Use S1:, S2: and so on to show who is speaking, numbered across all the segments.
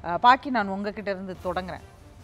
S1: அஹ், பாக்கி நான் உங்ககிட்ட இருந்து தொடங்குறேன்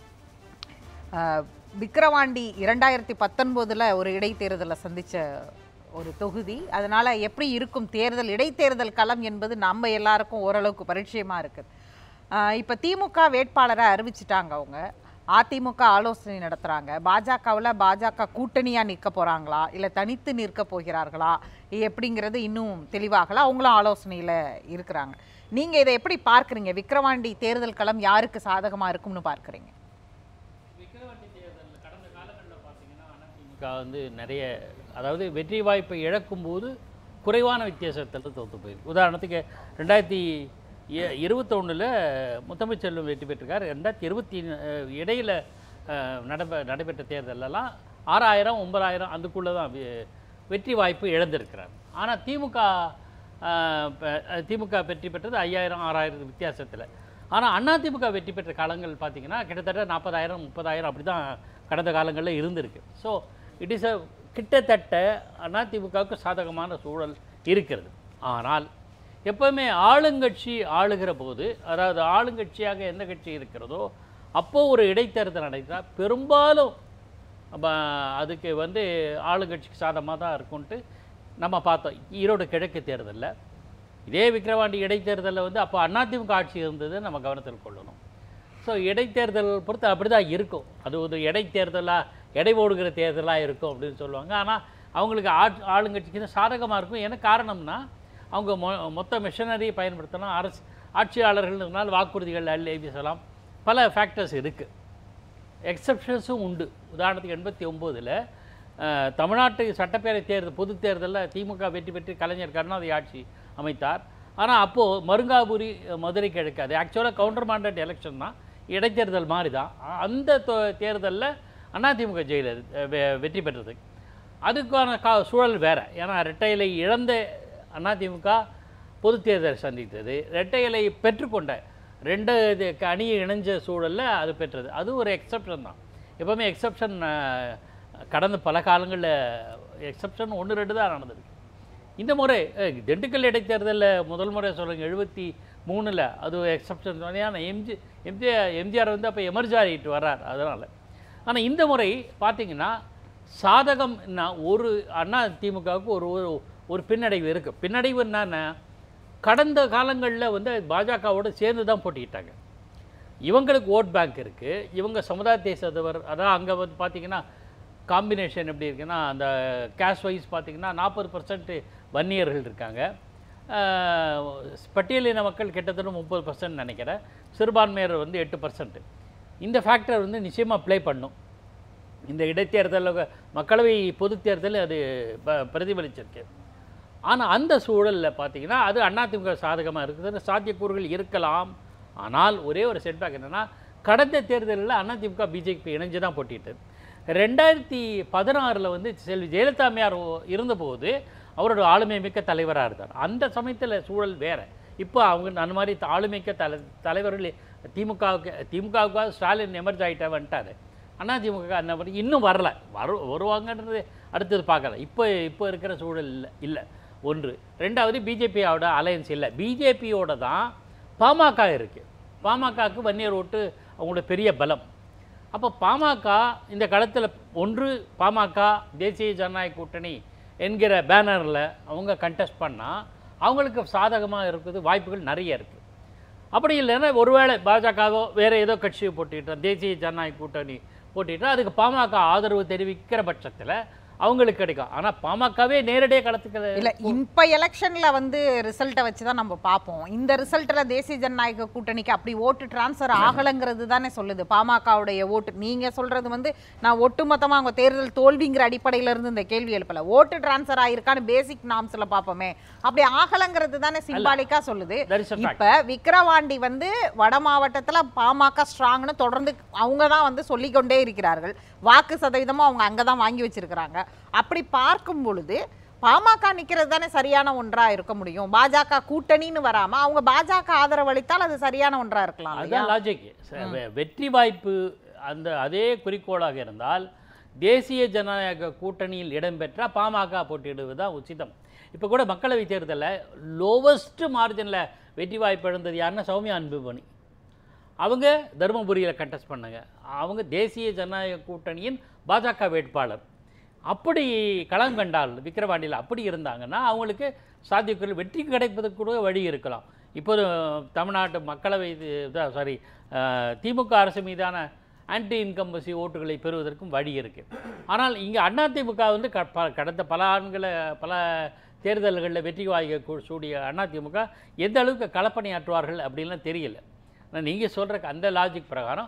S1: அஹ், விக்கிரவாண்டி இரண்டாயிரத்தி பத்தொன்பதுல ஒரு இடைத்தேர்தலை சந்திச்ச ஒரு தொகுதி அதனால எப்படி இருக்கும் தேர்தல் இடைத்தேர்தல் களம் என்பது நம்ம எல்லாருக்கும் ஓரளவுக்கு பரிச்சயமா இருக்குது அஹ், இப்ப திமுக வேட்பாளரை அறிவிச்சிட்டாங்க அவங்க அதிமுக ஆலோசனை நடத்துறாங்க பாஜகவில் பாஜக கூட்டணியா நிற்க போறாங்களா இல்ல தனித்து நிற்க போகிறார்களா எப்படிங்கிறது இன்னும் தெளிவாகல அவங்களும் ஆலோசனையில இருக்கிறாங்க நீங்க இதை எப்படி பார்க்கறீங்க விக்கிரவாண்டி தேர்தல் களம் யாருக்கு சாதகமா இருக்கும்னு பார்க்கறீங்க
S2: விக்கிரவாண்டி தேர்தலில் கடந்த காலங்களில் பார்த்தீங்கன்னா அதிமுக வந்து நிறைய அதாவது வெற்றி வாய்ப்பை இழக்கும்போது குறைவான வித்தியாசத்தில் தோற்று போயிருக்கு உதாரணத்துக்கு ரெண்டாயிரத்தி இருபத்தொன்னில் முத்தமிழ்ச்செல்வம் வெற்றி பெற்றிருக்கார் ரெண்டாயிரத்தி இருபத்தி இடையில் நடைபெ நடைபெற்ற தேர்தலெல்லாம் ஆறாயிரம் ஒன்பதாயிரம் அதுக்குள்ளே தான் வெ- வெற்றி வாய்ப்பு இழந்திருக்கிறார் ஆனால் திமுக அஹ், ப- திமுக வெற்றி பெற்றது ஐயாயிரம் ஆறாயிரம் வித்தியாசத்தில் ஆனால் அதிமுக வெற்றி பெற்ற காலங்கள் பார்த்தீங்கன்னா கிட்டத்தட்ட நாற்பதாயிரம் முப்பதாயிரம் அப்படி தான் கடந்த காலங்களில் இருந்திருக்கு ஸோ இட் இஸ் அ கிட்டத்தட்ட அதிமுகவுக்கு சாதகமான சூழல் இருக்கிறது ஆனால் எப்போவுமே ஆளுங்கட்சி ஆளுகிற போது அதாவது ஆளுங்கட்சியாக எந்த கட்சி இருக்கிறதோ அப்போது ஒரு இடைத்தேர்தல் நடந்தால் பெரும்பாலும் அப்ப அதுக்கு வந்து ஆளுங்கட்சிக்கு சாதகமாக தான் இருக்கும்ன்ட்டு நம்ம பார்த்தோம் ஈரோடு கிழக்கு தேர்தலில் இதே விக்கிரவாண்டி இடைத்தேர்தலில் வந்து அப்போ அதிமுக ஆட்சி இருந்தது நம்ம கவனத்தில் கொள்ளணும் ஸோ இடைத்தேர்தல் பொறுத்து அப்படி தான் இருக்கும் அது ஒரு இடைத்தேர்தலாக எடை ஓடுகிற தேர்தலாக இருக்கும் அப்படின்னு சொல்லுவாங்க ஆனால் அவங்களுக்கு ஆட் ஆளுங்கட்சிக்கு தான் சாதகமாக இருக்கும் என்ன காரணம்னா அவங்க மொ மொத்த மிஷனரி பயன்படுத்தலாம் அரசு ஆட்சியாளர்கள்னால வாக்குறுதிகள் அள்ளி வீசலாம் பல ஃபேக்டர்ஸ் இருக்குது எக்ஸப்ஷன்ஸும் உண்டு உதாரணத்துக்கு எண்பத்தி ஒம்போதில் தமிழ்நாட்டு சட்டப்பேரவை தேர்தல் பொது தேர்தலில் திமுக வெற்றி பெற்று கலைஞர் கருணாநிதி ஆட்சி அமைத்தார் ஆனால் அப்போது மருங்காபுரி மதுரை கிழக்கு அது ஆக்சுவலாக கவுண்டர் மாண்டட் எலெக்ஷன் தான் இடைத்தேர்தல் மாதிரி தான் அ- அந்த தேர்தலில் அதிமுக ஜெயிலர் வெற்றி பெற்றது அதுக்கான கா சூழல் வேறு ஏன்னா இரட்டை இலை இழந்த அதிமுக பொது தேர்தல் சந்தித்தது இரட்டை இலை பெற்றுக்கொண்ட ரெண்டு இது க- அணியை இணைஞ்ச சூழலில் அது பெற்றது அது ஒரு எக்ஸப்ஷன் தான் எப்போவுமே எக்ஸப்ஷன் கடந்த பல காலங்களில் எக்ஸப்ஷன் ஒன்று ரெண்டு தான் நடந்திருக்கு இந்த முறை அஹ், திண்டுக்கல் இடைத்தேர்தலில் முதல் முறை சொல்லுங்க எழுபத்தி மூணில் அது எக்ஸப்ஷன் ஏன்னா எம்ஜி எம்ஜிஆர் எம்ஜிஆர் வந்து அப்போ எமர்ஜி ஆகிட்டு வர்றார் அதனால் ஆனால் இந்த முறை பார்த்தீங்கன்னா சாதகம்னா ஒரு அண்ணா திமுகவுக்கு ஒரு ஒரு ஒரு பின்னடைவு இருக்குது பின்னடைவு என்னன்னா கடந்த காலங்களில் வந்து பாஜகவோட சேர்ந்து தான் போட்டிக்கிட்டாங்க இவங்களுக்கு ஓட் பேங்க் இருக்குது இவங்க சமுதாயத்தை சேர்ந்தவர் அதான் அங்கே வந்து பார்த்தீங்கன்னா காம்பினேஷன் எப்படி இருக்குன்னா அந்த கேஷ் வைஸ் பார்த்தீங்கன்னா நாற்பது பர்சன்ட் வன்னியர்கள் இருக்காங்க ஆஹ், பட்டியலின மக்கள் கிட்டத்தட்ட முப்பது பர்சன்ட் நினைக்கிறேன் சிறுபான்மையர் வந்து எட்டு பர்சன்ட் இந்த ஃபேக்டர் வந்து நிச்சயமாக ப்ளே பண்ணும் இந்த இடைத்தேர்தலில் மக்களவை பொதுத் தேர்தல் அது ப- பிரதிபலிச்சிருக்கு ஆனால் அந்த சூழலில் பார்த்தீங்கன்னா அது அதிமுக சாதகமாக இருக்குது சாத்தியக்கூறுகள் இருக்கலாம் ஆனால் ஒரே ஒரு செட்பேக் என்னென்னா கடந்த தேர்தலில் அதிமுக பிஜேபி இணைஞ்சு தான் போட்டிட்டு ரெண்டாயிரத்தி பதினாறில் வந்து செல்வி ஜெயலலிதா அம்மையார் ஓ- இருந்தபோது அவரோட ஆளுமை மிக்க தலைவராக இருந்தார் அந்த சமயத்தில் சூழல் வேறு இப்போ அவங்க அந்த மாதிரி ஆளுமிக்க தலை தலைவர்கள் திமுகவுக்கு திமுகவுக்காக ஸ்டாலின் எமர்ஜ் ஆகிட்ட வந்துட்டாரு அதிமுக அந்த மாதிரி இன்னும் வரல வரு வருவாங்கன்றது அடுத்தது பார்க்கல இப்போ இப்போ இருக்கிற சூழல் இல்லை இல்லை ஒன்று ரெண்டாவது பிஜேபியோட அலையன்ஸ் இல்லை பிஜேபியோட தான் பாமக இருக்குது பாமகவுக்கு வன்னியர் ஓட்டு அவங்களோட பெரிய பலம் அப்போ பாமக இந்த களத்தில் ஒன்று பாமக தேசிய ஜனநாயக கூட்டணி என்கிற பேனரில் அவங்க கண்டெஸ்ட் பண்ணால் அவங்களுக்கு சாதகமாக இருக்குது வாய்ப்புகள் நிறைய இருக்குது அப்படி இல்லைன்னா ஒருவேளை பாஜகவோ வேறு ஏதோ கட்சியை போட்டிட்டா தேசிய ஜனநாயக கூட்டணி போட்டிட்டா அதுக்கு பாமக ஆதரவு தெரிவிக்கிற பட்சத்தில் அவங்களுக்கு கிடைக்கும் ஆனால் பாமகவே நேரடியாக களத்துக்கு
S1: இல்ல இப்ப எலெக்ஷன்ல வந்து ரிசல்ட்டை வச்சு தான் நம்ம பார்ப்போம் இந்த ரிசல்ட்ல தேசிய ஜனநாயக கூட்டணிக்கு அப்படி ஓட்டு டிரான்ஸ்ஃபர் ஆகலைங்கிறது தானே சொல்லுது பாமகவுடைய ஓட்டு நீங்க சொல்றது வந்து நான் ஒட்டுமொத்தமா அவங்க தேர்தல் தோல்விங்கிற அடிப்படையில இருந்து இந்த கேள்வி எழுப்பல ஓட்டு டிரான்ஸ்ஃபர் ஆயிருக்கான்னு பேசிக் நாம்ஸ்ல பார்ப்போமே அப்படி ஆகலைங்கிறது தானே சிம்பாலிக்கா சொல்லுது
S2: That is a fact.
S1: இப்ப விக்கிரவாண்டி வந்து வட மாவட்டத்துல பாமக ஸ்ட்ராங்னு தொடர்ந்து அவங்க தான் வந்து சொல்லிக்கொண்டே இருக்கிறார்கள் வாக்கு சதவீதமும் அவங்க அங்கதான் வாங்கி வச்சிருக்கிறாங்க அப்படி பார்க்கும் பொழுது பாமக நிக்கிறது தானே சரியான ஒன்றா இருக்க முடியும் பாஜக கூட்டணின்னு வராம அவங்க பாஜக ஆதரவு அளித்தால் அது சரியான ஒன்றா இருக்கலாம் இல்லையா?
S2: அதுதான் லாஜிக் வெற்றி வாய்ப்பு அந்த அதே குறிக்கோளாக இருந்தால் தேசிய ஜனநாயக கூட்டணியில் இடம்பெற்ற பாமக போட்டியிடுவது தான் உச்சிதம் இப்போ கூட மக்களவைத் தேர்தலில் லோவஸ்ட் மார்ஜினில் வெற்றி வாய்ப்பு இழந்தது யாருன்னா சௌமியா அன்புமணி அவங்க தருமபுரியில் கண்டெஸ்ட் பண்ணாங்க அவங்க தேசிய ஜனநாயக கூட்டணியின் பாஜக வேட்பாளர் அப்படி களம் கண்டால் விக்கிரவாண்டியில் அப்படி இருந்தாங்கன்னா அவங்களுக்கு சாத்தியக்குள் வெற்றி கிடைப்பதற்கு கூட வழி இருக்கலாம் இப்போது தமிழ்நாட்டு மக்களவை சாரி திமுக அரசு மீதான ஆன்டி இன்கம்பசி ஓட்டுகளை பெறுவதற்கும் வழி இருக்குது ஆனால் இங்கே அதிமுக வந்து க ப கடந்த பல ஆண்களை பல தேர்தல்களில் வெற்றி வாய்க்க கூ- சூடிய அதிமுக எந்த அளவுக்கு களப்பணியாற்றுவார்கள் அப்படின்லாம் தெரியல ஆனால் நீங்கள் சொல்கிற அந்த லாஜிக் பிரகாரம்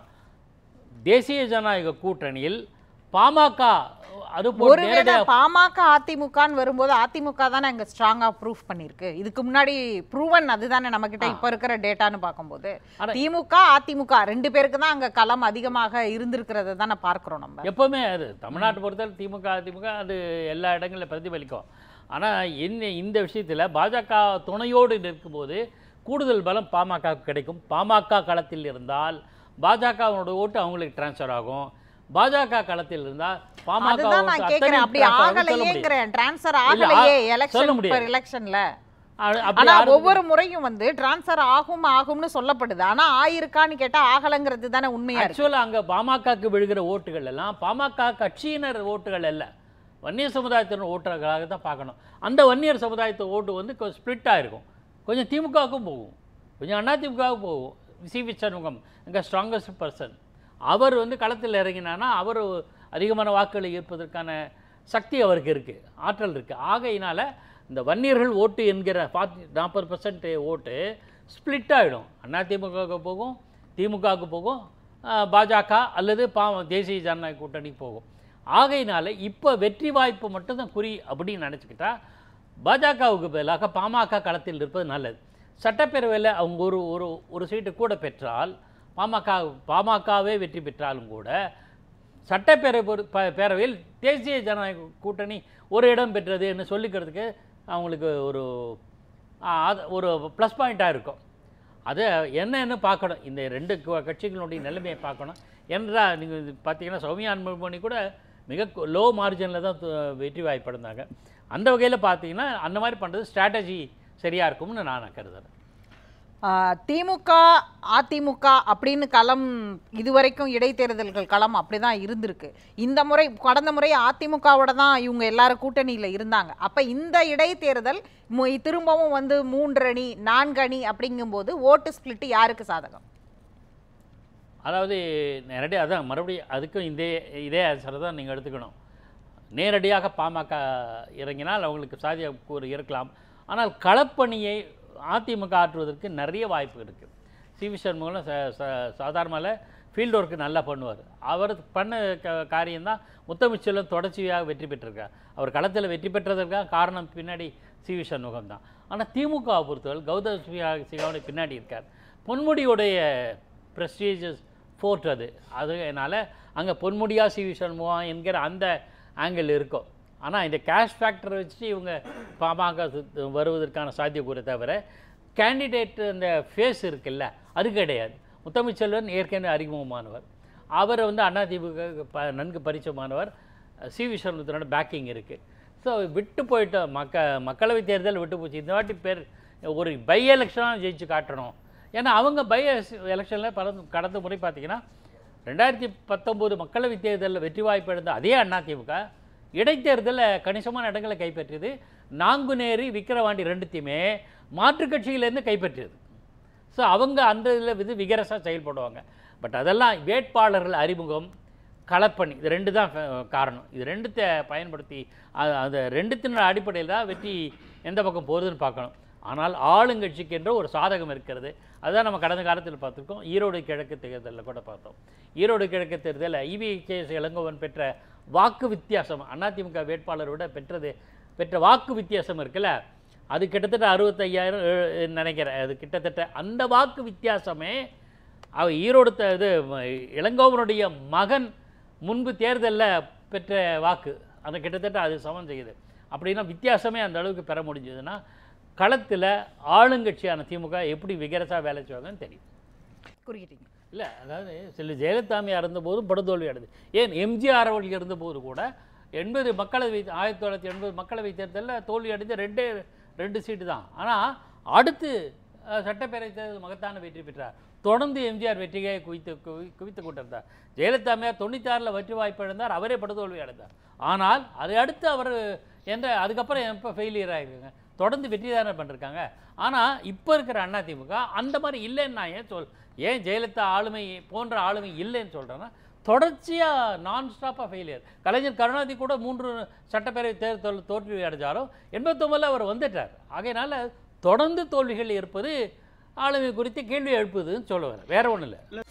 S2: தேசிய ஜனநாயக கூட்டணியில் பாமக அது போல்
S1: ஒருவேளை
S2: நேரடியாக
S1: பாமக அதிமுகன்னு வரும்போது அதிமுக தானே அங்க ஸ்ட்ராங்கா ப்ரூஃப் பண்ணிருக்கு இதுக்கு முன்னாடி ப்ரூவன் அதுதானே நம்ம கிட்ட இப்ப இருக்கிற டேட்டான்னு பார்க்கும்போது
S2: ஆனா-
S1: திமுக அதிமுக ரெண்டு பேருக்கு தான் அங்க களம் அதிகமாக இருந்திருக்கிறத தானே பார்க்கிறோம் நம்ம
S2: எப்போவுமே அது தமிழ்நாட்டை பொறுத்தவரை திமுக அதிமுக அது எல்லா இடங்களிலும் பிரதிபலிக்கும் ஆனால் என்ன இந்த விஷயத்தில் பாஜக துணையோடு நிற்கும்போது கூடுதல் பலம் பாமக கிடைக்கும் பாமக களத்தில் இருந்தால் பாஜகவோட ஓட்டு அவங்களுக்கு டிரான்ஸ்ஃபர் ஆகும் பாஜக களத்தில் இருந்தால் பாமக
S1: அதுதான் நான் கேக்குறேன் அப்படி ஆகலையேங்கிறேன் டிரான்ஸ்ஃபர் ஆகலையே
S2: சொல்ல
S1: எலெக்ஷன்
S2: முடியாது.
S1: எலெக்ஷன்ல
S2: அப்படி
S1: ஆனா
S2: யாரும்
S1: ஒவ்வொரு முறையும் வந்து டிரான்ஸ்ஃபர் ஆகும் ஆகும்னு சொல்லப்படுது ஆனா ஆயிருக்கான்னு கேட்டா ஆகலங்கிறது தானே உண்மையா இருக்கு
S2: ஆக்சுவலாக அங்கே பாமகக்கு விழுகிற ஓட்டுகள் எல்லாம் பாமக கட்சியினர் ஓட்டுகள் அல்ல வன்னியர் சமுதாயத்தினர் ஓட்டுகளாக தான் பார்க்கணும் அந்த வன்னியர் சமுதாயத்து ஓட்டு வந்து கொஞ்சம் ஸ்ப்ளிட்டாக இருக்கும் கொஞ்சம் திமுகவுக்கும் போகும் கொஞ்சம் அதிமுகவுக்கும் போகும் சி வி சண்முகம் எங்கள் ஸ்ட்ராங்கஸ்ட் பர்சன் அவர் வந்து களத்தில் இறங்கினான்னா அவர் அதிகமான வாக்குகளை ஈர்ப்பதற்கான சக்தி அவருக்கு இருக்குது ஆற்றல் இருக்குது ஆகையினால இந்த வன்னியர்கள் ஓட்டு என்கிற பாத்தி நாற்பது பர்சன்ட் ஓட்டு ஸ்ப்ளிட் ஆகிடும் அதிமுகவுக்கு போகும் திமுகவுக்கு போகும் ஆஹ், பாஜக அல்லது பா தேசிய ஜனநாயக கூட்டணிக்கு போகும் ஆகையினால இப்போ வெற்றி வாய்ப்பு மட்டும்தான் குறி அப்படின்னு நினச்சிக்கிட்டா பாஜகவுக்கு பதிலாக பாமக களத்தில் இருப்பது நல்லது சட்டப்பேரவையில் அவங்க ஒரு ஒரு ஒரு சீட்டு கூட பெற்றால் பாமக பாமகவே வெற்றி பெற்றாலும் கூட சட்டப்பேரவை பொறு- ப- பேரவையில் தேசிய ஜனநாயக கூட்டணி ஒரு இடம் பெற்றதுன்னு சொல்லிக்கிறதுக்கு அவங்களுக்கு ஒரு ஆ, அது ஒரு ப்ளஸ் பாயிண்ட்டாக இருக்கும் அது என்னன்னு பார்க்கணும் இந்த ரெண்டு க- கட்சிகளுடைய நிலைமையை பார்க்கணும் என்றால் நீங்கள் பார்த்தீங்கன்னா சௌமியா அன்புமணி கூட மிக லோ மார்ஜினில் தான் து- வெற்றி வாய்ப்பிருந்தாங்க அந்த வகையில் பார்த்தீங்கன்னா அந்த மாதிரி பண்ணுறது ஸ்ட்ராட்டஜி சரியாக இருக்கும்னு நான் கருதுறேன்
S1: ஆ, திமுக அதிமுக அப்படின்னு களம் இதுவரைக்கும் இடைத்தேர்தல்கள் களம் அப்படிதான் இருந்திருக்கு இந்த முறை கடந்த முறை அதிமுகவோட தான் இவங்க எல்லாரும் கூட்டணியில இருந்தாங்க அப்ப இந்த இடைத்தேர்தல் மு- திரும்பவும் வந்து மூன்று அணி நான்கு அணி அப்படிங்கும்போது ஓட்டு ஸ்பிளிட் யாருக்கு சாதகம்
S2: அதாவது நேரடியாக அதான் மறுபடியும் அதுக்கும் இதே இதே ஆன்சரை தான் நீங்கள் எடுத்துக்கணும் நேரடியாக பாமக இறங்கினால் அவங்களுக்கு சாதிய கூறு இருக்கலாம் ஆனால் களப்பணியை அதிமுக ஆற்றுவதற்கு நிறைய வாய்ப்பு இருக்குது சி வி சண்முகம் ச- ச- சாதாரணமாக ஃபீல்டு ஒர்க்கு நல்லா பண்ணுவார் அவர் பண்ண க காரியம்தான் முத்தமிச்சலும் தொடர்ச்சியாக வெற்றி பெற்றிருக்கார் அவர் களத்தில் வெற்றி பெற்றதற்காக காரணம் பின்னாடி சி வி சண்முகம் தான் ஆனால் திமுகவை பொறுத்தவரை கௌதம் சிவா- சிகாமணி பின்னாடி இருக்கார் பொன்முடியுடைய ப்ரெஸ்டீஜியஸ் ஃபோர்ட் அது அதனால அங்கே பொன்முடியா சி வி சண்முகம் என்கிற அந்த ஆங்கிள் இருக்கும் ஆனால் இந்த கேஷ் ஃபேக்டரை வச்சு இவங்க பாமக சு- வருவதற்கான சாத்தியக்கூறை தவிர கேண்டிடேட் அந்த ஃபேஸ் இருக்குல்ல அது கிடையாது முத்தமிழ்ச்செல்வன் ஏற்கனவே அறிமுகமானவர் அவர் வந்து அதிமுக ப நன்கு பரிச்சயமானவர் சி வி சண்முகத்தினோட பேக்கிங் இருக்குது ஸோ விட்டு போயிட்ட மக்க மக்களவைத் தேர்தல் விட்டு போச்சு இந்த வாட்டி பேர் ஒரு பை எலெக்ஷனாக ஜெயிச்சு காட்டணும் ஏன்னா அவங்க பை எலெக்ஷனில் பல கடந்த முறை பார்த்தீங்கன்னா ரெண்டாயிரத்தி பத்தொம்போது மக்களவைத் தேர்தலில் வெற்றி வாய்ப்பு இழந்த அதே அதிமுக இடைத்தேர்தலில் கணிசமான இடங்களை கைப்பற்றியது நாங்குநேரி விக்கிரவாண்டி ரெண்டுத்தையுமே மாற்றுக் கட்சியிலேருந்து கைப்பற்றியது ஸோ அவங்க அந்த இதில் இது விகரசாக செயல்படுவாங்க பட் அதெல்லாம் வேட்பாளர்கள் அறிமுகம் களப்பணி இது ரெண்டு தான் ஃப- காரணம் இது ரெண்டுத்தை பயன்படுத்தி அது அந்த ரெண்டுத்தினோட அடிப்படையில் தான் வெற்றி எந்த பக்கம் போகுதுன்னு பார்க்கணும் ஆனால் ஆளுங்கட்சிக்கு என்ற ஒரு சாதகம் இருக்கிறது அதுதான் நம்ம கடந்த காலத்தில் பார்த்துருக்கோம் ஈரோடு கிழக்கு தேர்தலில் கூட பார்த்தோம் ஈரோடு கிழக்கு தேர்தலில் இவி கே எஸ் இளங்கோவன் பெற்ற வாக்கு வித்தியாசம் அதிமுக வேட்பாளரை விட பெற்றது பெற்ற வாக்கு வித்தியாசம் இருக்குல்ல அது கிட்டத்தட்ட அறுபத்தையாயிரம் ஏ- நினைக்கிறேன் அது கிட்டத்தட்ட அந்த வாக்கு வித்தியாசமே அவ ஈரோடு த- இது ம- இளங்கோவனுடைய மகன் முன்பு தேர்தலில் பெற்ற வாக்கு அந்த கிட்டத்தட்ட அது சமம் செய்யுது அப்படின்னா வித்தியாசமே அந்த அளவுக்கு பெற முடிஞ்சதுன்னா களத்தில் ஆளுங்கட்சியான திமுக எப்படி விகரசா வேலை செய்வாங்கன்னு தெரியும்
S1: குறிக்கிட்டீங்க
S2: இல்லை அதாவது செல்வி ஜெயலலிதாமியாக இருந்தபோதும் படுதோல்வி அடைது ஏன் எம்ஜிஆர் அவர்கள் இருந்தபோது கூட எண்பது மக்களவை ஆயிரத்தி தொள்ளாயிரத்தி எண்பது மக்களவை தேர்தலில் தோல்வி அடைந்த ரெண்டே ரெண்டு சீட்டு தான் ஆனால் அடுத்து அஹ், சட்டப்பேரவை தேர்தல் மகத்தான வெற்றி பெற்றார் தொடர்ந்து எம்ஜிஆர் வெற்றியை குவித்து குவி குவித்து கொண்டிருந்தார் ஜெயலலிதா அம்மையார் தொண்ணூத்தாறில் வெற்றி வாய்ப்பு இழந்தார் அவரே படுதோல்வி அடைந்தார் ஆனால் அதை அடுத்து அவர் என்ற அதுக்கப்புறம் எப்போ ஃபெயிலியர் ஆகிருக்காங்க தொடர்ந்து வெற்றி தானே பண்ணிருக்காங்க ஆனால் இப்போ இருக்கிற அதிமுக அந்த மாதிரி இல்லைன்னு நான் ஏன் சொல் ஏன் ஜெயலலிதா ஆளுமை போன்ற ஆளுமை இல்லைன்னு சொல்கிறேன்னா தொடர்ச்சியாக நான் ஸ்டாப்பாக ஃபெயிலியர் கலைஞர் கருணாநிதி கூட மூன்று சட்டப்பேரவை தேர்தல் தோல்வி அடைஞ்சாலும் எண்பத்தொம்பதில் அவர் வந்துட்டார் ஆகையினால தொடர்ந்து தோல்விகள் இருப்பது ஆளுமை குறித்து கேள்வி எழுப்புதுன்னு சொல்லுவார் வேற ஒன்றும் இல்லை